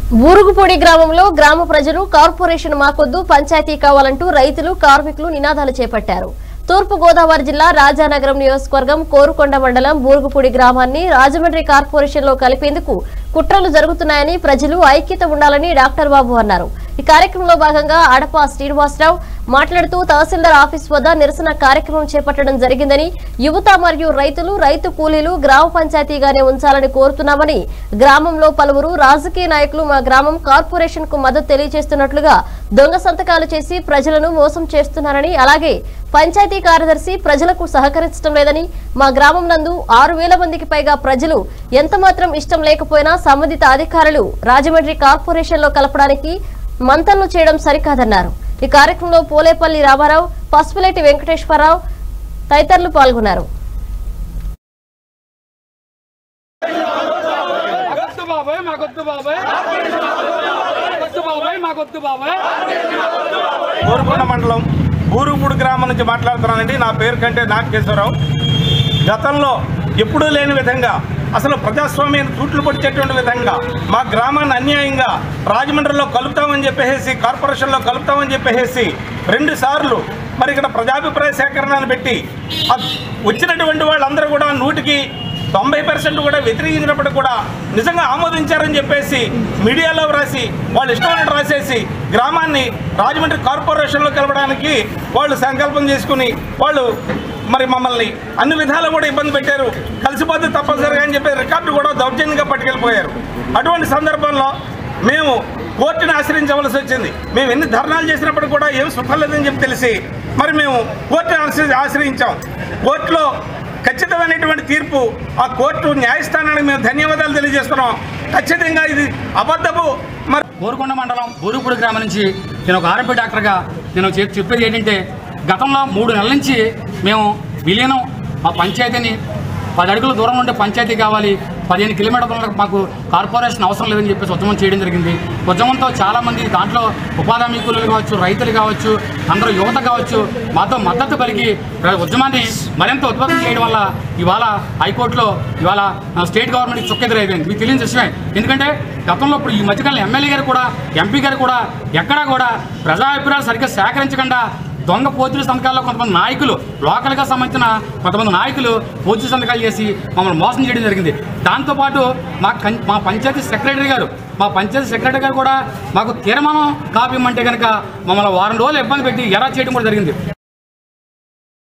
బూరుగుపొడి గ్రామంలో గ్రామ ప్రజలు కార్పొరేషన్ మాకొద్దు పంచాయతీ కావాలంటూ రైతులు కార్మికులు నినాదాలు చేపట్టారు తూర్పు గోదావరి జిల్లా రాజానగరం నియోజకవర్గం కోరుకొండ మండలం బూరుగుపూడి గ్రామాన్ని రాజమండ్రి కార్పొరేషన్ లో కలిపేందుకు కుట్రలు జరుగుతున్నాయని ప్రజలు ఐక్యత ఉండాలని డాక్టర్ బాబు అన్నారు ఈ కార్యక్రమంలో భాగంగా అడప శ్రీనివాసరావు మాట్లాడుతూ తహసీల్దార్ ఆఫీస్ వద్ద నిరసన కార్యక్రమం చేపట్టడం జరిగిందని యువత మరియు రైతులు రైతు కూలీలు గ్రామ పంచాయతీగానే ఉంచాలని కోరుతున్నామని గ్రామంలో పలువురు రాజకీయ నాయకులు మా గ్రామం కార్పొరేషన్ కు మద్దతు తెలియజేస్తున్నట్లుగా దొంగ సంతకాలు చేసి ప్రజలను మోసం చేస్తున్నారని అలాగే పంచాయతీ కార్యదర్శి ప్రజలకు సహకరించడం లేదని మా గ్రామం నందు ఆరు వేల మందికి పైగా ప్రజలు ఎంత మాత్రం ఇష్టం లేకపోయినా సంబంధిత అధికారులు రాజమండ్రి కార్పొరేషన్ లో కలపడానికి మంతన్లు చేయడం సరికాదన్నారు ఈ కార్యక్రమంలో పోలేపల్లి రామారావు పసుపులేటి వెంకటేశ్వరరావు తదితరులు పాల్గొన్నారు మాకొద్దు బాబాయ్ మాకొద్దు బాబాయ్ మాకొద్దు బాబాయ్ మాకొద్దు బాబాయ్ కోరుకొండ మండలం ఊరుగుడు గ్రామం నుంచి మాట్లాడుతున్నానండి నా పేరు కంటే నాగేశ్వరరావు గతంలో ఎప్పుడూ లేని విధంగా అసలు ప్రజాస్వామ్యాన్ని తూట్లు పొడిచేటువంటి విధంగా మా గ్రామాన్ని అన్యాయంగా రాజమండ్రిలో కలుపుతామని చెప్పేసి కార్పొరేషన్లో కలుపుతామని చెప్పేసి రెండు సార్లు మరి ఇక్కడ ప్రజాభిప్రాయ సేకరణను పెట్టి ఆ వచ్చినటువంటి వాళ్ళందరూ కూడా నూటికి తొంభై పర్సెంట్ కూడా వ్యతిరేకించినప్పుడు కూడా నిజంగా ఆమోదించారని చెప్పేసి మీడియాలో రాసి వాళ్ళు ఇష్టమైనట్టు రాసేసి గ్రామాన్ని రాజమండ్రి కార్పొరేషన్లో కలపడానికి వాళ్ళు సంకల్పం చేసుకుని వాళ్ళు మరి మమ్మల్ని అన్ని విధాలు కూడా ఇబ్బంది పెట్టారు కలిసిపోతే తప్పనిసరిగా అని చెప్పి రికార్డు కూడా దౌర్జన్యంగా పట్టుకెళ్ళిపోయారు అటువంటి సందర్భంలో మేము కోర్టుని ఆశ్రయించవలసి వచ్చింది మేము ఎన్ని ధర్నాలు చేసినప్పుడు కూడా ఏం సుఖం లేదని చెప్పి తెలిసి మరి మేము కోర్టుని ఆశ్రయి ఆశ్రయించాం కోర్టులో ఖచ్చితమైనటువంటి తీర్పు ఆ కోర్టు న్యాయస్థానానికి మేము ధన్యవాదాలు తెలియజేస్తున్నాం ఖచ్చితంగా ఇది అబద్ధపు మరి కోరుకొండ మండలం బూరుగుపూడి గ్రామం నుంచి నేను ఒక ఆర్ఎంపీ డాక్టర్గా నేను చెప్- చెప్పేది ఏంటంటే గతంలో మూడు నెలల నుంచి మేము విలీనం మా పంచాయతీని పది అడుగుల దూరం ఉండే పంచాయతీ కావాలి పదిహేను కిలోమీటర్ల మాకు కార్పొరేషన్ అవసరం లేదని చెప్పేసి ఉద్యమం చేయడం జరిగింది ఉద్యమంతో చాలామంది దాంట్లో ఉపాధి హామీ కూలీలు కావచ్చు రైతులు కావచ్చు అందరూ యువత కావచ్చు మాతో మద్దతు పలికి ప్ర- ఉద్యమాన్ని మరింత ఉత్పత్తి చేయడం వల్ల ఇవాళ హైకోర్టులో ఇవాళ ఆ, స్టేట్ గవర్నమెంట్కి చుక్కెదురైపోయింది మీకు తెలియని విషయమే ఎందుకంటే గతంలో ఇప్పుడు ఈ మధ్యకాలం ఎమ్మెల్యే గారు కూడా ఎంపీ గారు కూడా ఎక్కడా కూడా ప్రజా అభిప్రాయాలు సరిగ్గా సేకరించకుండా దొంగ పోతుల సంతకాల్లో కొంతమంది నాయకులు లోకల్గా సంబంధించిన కొంతమంది నాయకులు పోతుల సంతకాలు చేసి మమ్మల్ని మోసం చేయడం జరిగింది దాంతోపాటు మా కం- మా పంచాయతీ సెక్రటరీ గారు మా పంచాయతీ సెక్రటరీ గారు కూడా మాకు తీర్మానం కాపీ ఇమ్మంటే కనుక మమ్మల్ని వారం రోజులు ఇబ్బంది పెట్టి ఎరా చేయడం కూడా జరిగింది